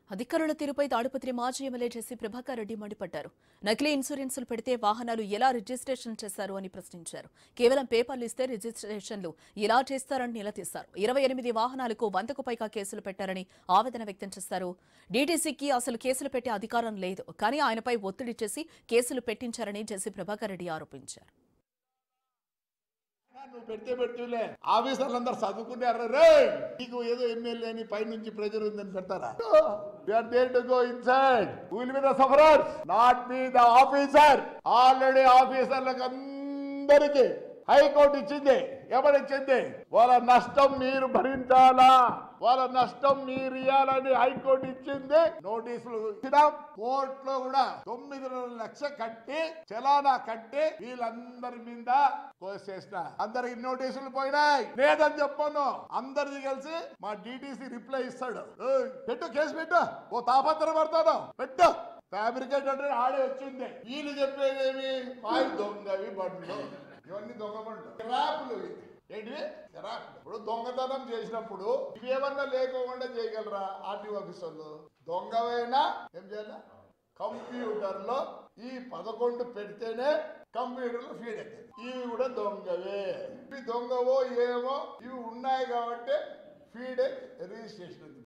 అధికారుల తీరుపై తాడిపత్రి మాజీ ఎమ్మెల్యే జెసి ప్రభాకర్ రెడ్డి మండిపడ్డారు నకిలీ ఇన్సూరెన్సులు పెడితే వాహనాలు ఎలా రిజిస్ట్రేషన్ చేశారు అని ప్రశ్నించారు కేవలం పేపర్లు ఇస్తే రిజిస్ట్రేషన్లు ఎలా చేస్తారని నిలదీశారు ఇరవై ఎనిమిది వాహనాలకు వందకు పైగా కేసులు పెట్టారని ఆవేదన వ్యక్తం చేశారు డీటీసీకి అసలు కేసులు పెట్టే అధికారం లేదు కానీ ఆయనపై ఒత్తిడి చేసి కేసులు పెట్టించారని జెసి ప్రభాకర్ రెడ్డి ఆరోపించారు నువ్వు పెడితే పెడుతులే ఆఫీసర్లు అందరు చదువుకున్నారు రే నీకు ఏదో ఎమ్మెల్యే అని పైనుంచి ప్రెజర్ ఉందని పెడతారా are there to go inside will be the sufferers not be the officer already ఆఫీసర్లకు అందరికి హైకోర్టు ఇచ్చింది ఎవరు ఇచ్చింది వాళ్ళ నష్టం మీరు భరించాలా వాళ్ళ నష్టం మీరు ఇవ్వాలని హైకోర్టు ఇచ్చింది నోటీసులు ఇచ్చిన కోర్టులో కూడా తొమ్మిది లక్ష కట్టి చలానా కట్టి వీళ్ళందరి మీద కోసేసిన అందరికి నోటీసులు పోయినాయి లేదని చెప్పను అందరిది కలిసి మా డిటిసి రిప్లై ఇస్తాడు ఏయ్, పెట్టు కేసు పెట్టు ఓ తాపత్ర పడతాను పెట్టు ఫ్యాబ్రికేట్ అంటే ఆడే వచ్చింది వీళ్ళు చెప్పేదేమి మాయి దొంగవి బండ్లు ఇవన్నీ దొంగ బండ్లు కిరాపులు ఇవి. ఏంటివి కిరాపులు ఇప్పుడు దొంగతనం చేసినప్పుడు ఇవి ఏమన్నా లేకోకుండా చేయగలరా ఆర్టీ ఆఫీసర్లు దొంగవైనా ఏం చేయాలి కంప్యూటర్ లో ఈ పదకొండు పెడితేనే కంప్యూటర్ లో ఫీడ్ అవుతుంది ఇవి కూడా దొంగవే ఇవి దొంగవో ఏమో ఇవి ఉన్నాయి కాబట్టి ఫీడ్ రిజిస్ట్రేషన్ ఉంది